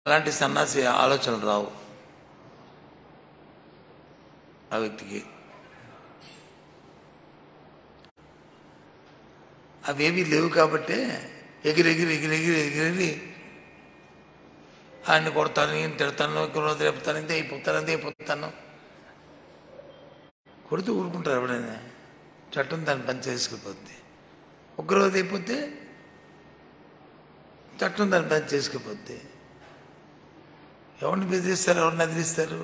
అలాంటి సన్నాసి ఆలోచనలు రావు ఆ వ్యక్తికి అవేవి లేవు కాబట్టే ఎగిరి ఎగిరి ఎగిరి ఎగిరి ఎగిరి ఆయన్ని కొడతాను ఈయన తిడతాను ఇక్కడ రేపుతాను ఇంతే అయిపోతాను అంతే అయిపోతాను కొడుతూ ఊరుకుంటారు ఎవడైనా చట్టం దాన్ని పని చేసుకుపోద్ది ఒకరోజు అయిపోతే చట్టం దాన్ని పని చేసుకుపోద్ది ఎవరిని బెదిరిస్తారు ఎవరిని ఎదిరిస్తారు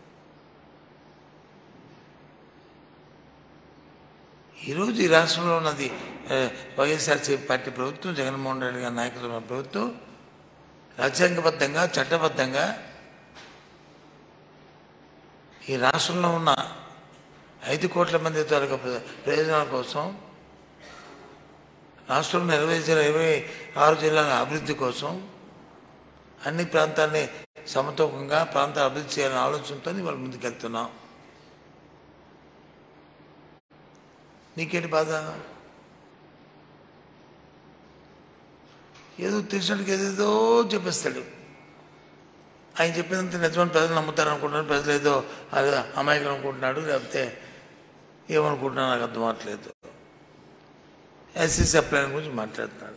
ఈరోజు ఈ రాష్ట్రంలో ఉన్నది ఆ, వైఎస్ఆర్సీపీ పార్టీ ప్రభుత్వం జగన్మోహన్ రెడ్డి గారి నాయకత్వం ఉన్న ప్రభుత్వం రాజ్యాంగబద్ధంగా చట్టబద్ధంగా ఈ రాష్ట్రంలో ఉన్న ఐదు కోట్ల మంది తాలూకా ప్ర- ప్రయోజనాల కోసం రాష్ట్రంలో ఇరవై జిల్లా ఇరవై ఆరు జిల్లాల అభివృద్ధి కోసం అన్ని ప్రాంతాన్ని సమతూకంగా ప్రాంతాలు అభివృద్ధి చేయాలనే ఆలోచనతో వాళ్ళు ముందుకెళ్తున్నాం నీకేంటి బాధ ఏదో తెలిసినట్టుగా ఏదేదో చెప్పేస్తాడు ఆయన చెప్పినంత నిజమని ప్రజలు నమ్ముతారు అనుకుంటున్నాడు ప్రజలు ఏదో అది అమాయకులు అనుకుంటున్నాడు లేకపోతే ఏమనుకుంటున్నా నాకు అర్థం అవ్వట్లేదు ఎస్సీ సప్లై గురించి మాట్లాడుతున్నాడు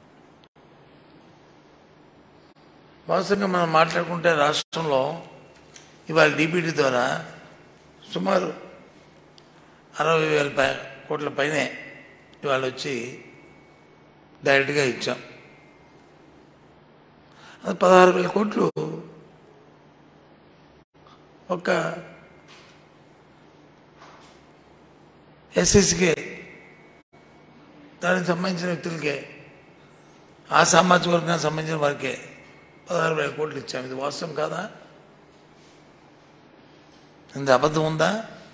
వాస్తవంగా మనం మాట్లాడుకుంటే రాష్ట్రంలో ఇవాళ డీబీటీ ద్వారా సుమారు అరవై వేల పై కోట్ల పైనే ఇవాళ వచ్చి డైరెక్ట్గా ఇచ్చాం అది పదహారు వేల కోట్లు ఒక ఎస్ఎస్కే దానికి సంబంధించిన వ్యక్తులకే ఆ సామాజిక వర్గానికి సంబంధించిన వారికే పదహారు వేల కోట్లు ఇచ్చాము ఇది వాస్తవం కాదా ఇంత అబద్ధం ఉందా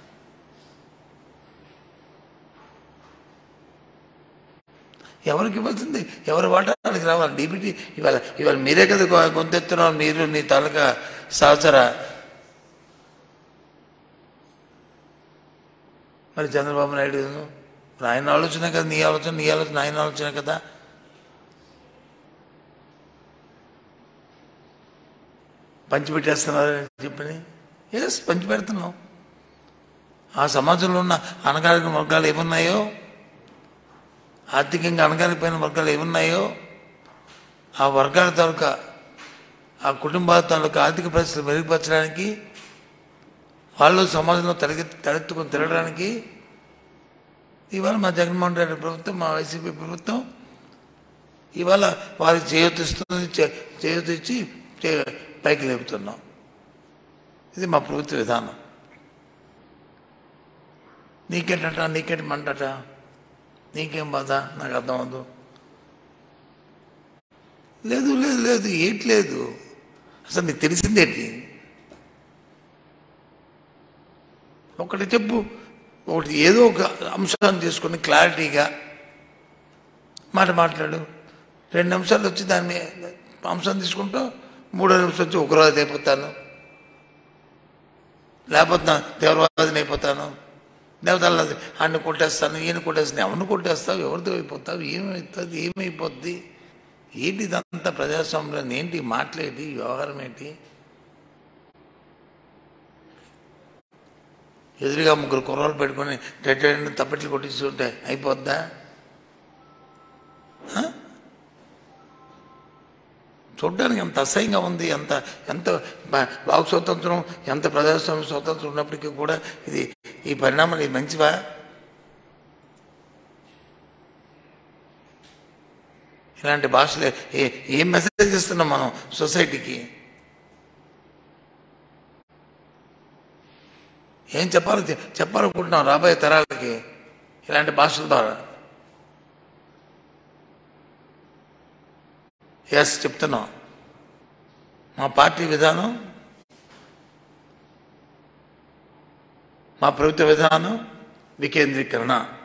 ఎవరికి ఇవ్వాల్సింది ఎవరి వాటా వాళ్ళకి రావాలి డీబీటీ ఇవాళ ఇవాళ మీరే కదా గొ- గొంతెత్తున్నారు మీరు నీ తాలూకా సహచర మరి చంద్రబాబు నాయుడు మరి ఆయన ఆలోచన కదా నీ ఆలోచన నీ ఆలోచన ఆయన ఆలోచన కదా పంచిపెట్టేస్తున్నారని చెప్పని ఎస్ పంచిపెడుతున్నాం ఆ సమాజంలో ఉన్న అనగారిన వర్గాలు ఏమున్నాయో ఆర్థికంగా అణగారిపోయిన వర్గాలు ఏమున్నాయో ఆ వర్గాల తాలూకా ఆ కుటుంబాల తాలూకా ఆర్థిక పరిస్థితులు మెరుగుపరచడానికి వాళ్ళు సమాజంలో తలె తలెత్తుకొని తిరగడానికి ఇవాళ మా జగన్మోహన్ రెడ్డి ప్రభుత్వం మా వైసీపీ ప్రభుత్వం ఇవాళ వారికి చేయూతిస్తుంది చే- చేయూతి ఇచ్చి చే- పైకి లేపుతున్నాం ఇది మా ప్రభుత్వ విధానం నీకేంటట నీకేంటి మంటట నీకేం బాధ నాకు అర్థం అవ్వదు లేదు లేదు లేదు ఏంటి లేదు అసలు నీకు తెలిసిందేంటి ఒకటి చెప్పు ఒకటి ఏదో ఒక అంశాన్ని తీసుకొని క్లారిటీగా మాట మాట్లాడు రెండు నిమిషాలు వచ్చి దాన్ని అంశం తీసుకుంటూ మూడో నిమిషం వచ్చి ఉగ్రవాది అయిపోతాను లేకపోతే నా తీవ్రవాదిని అయిపోతాను లేకపోతే అలా అన్ని కొట్టేస్తాను ఈయన కొట్టేస్తాను ఎవరిని కొట్టేస్తావు ఎవరితో అయిపోతావు ఏమైతుంది ఏమైపోద్ది ఏంటి ఇదంతా ప్రజాస్వామ్యంలో ఏంటి మాట్లాడేటి వ్యవహారం ఏంటి ఎదురుగా ముగ్గురు కుర్రలు పెట్టుకొని టెట్ తప్పెట్లు కొట్టిస్తుంటే అయిపోద్దా ఆ? చూడ్డానికి ఎంత అసహ్యంగా ఉంది ఎంత ఎంత బ- వాక్ స్వతంత్రం ఎంత ప్రజాస్వామ్య స్వతంత్రం ఉన్నప్పటికీ కూడా ఇది ఈ పరిణామాలు ఇది మంచివా ఇలాంటి భాషలు ఏ- ఏం మెసేజ్ ఇస్తున్నాం మనం సొసైటీకి ఏం చెప్పాలో చె- చెప్పాలనుకుంటున్నాం రాబోయే తరాలకి ఇలాంటి భాషల ద్వారా ఎస్ చెప్తున్నాం మా పార్టీ విధానం మా ప్రభుత్వ విధానం వికేంద్రీకరణ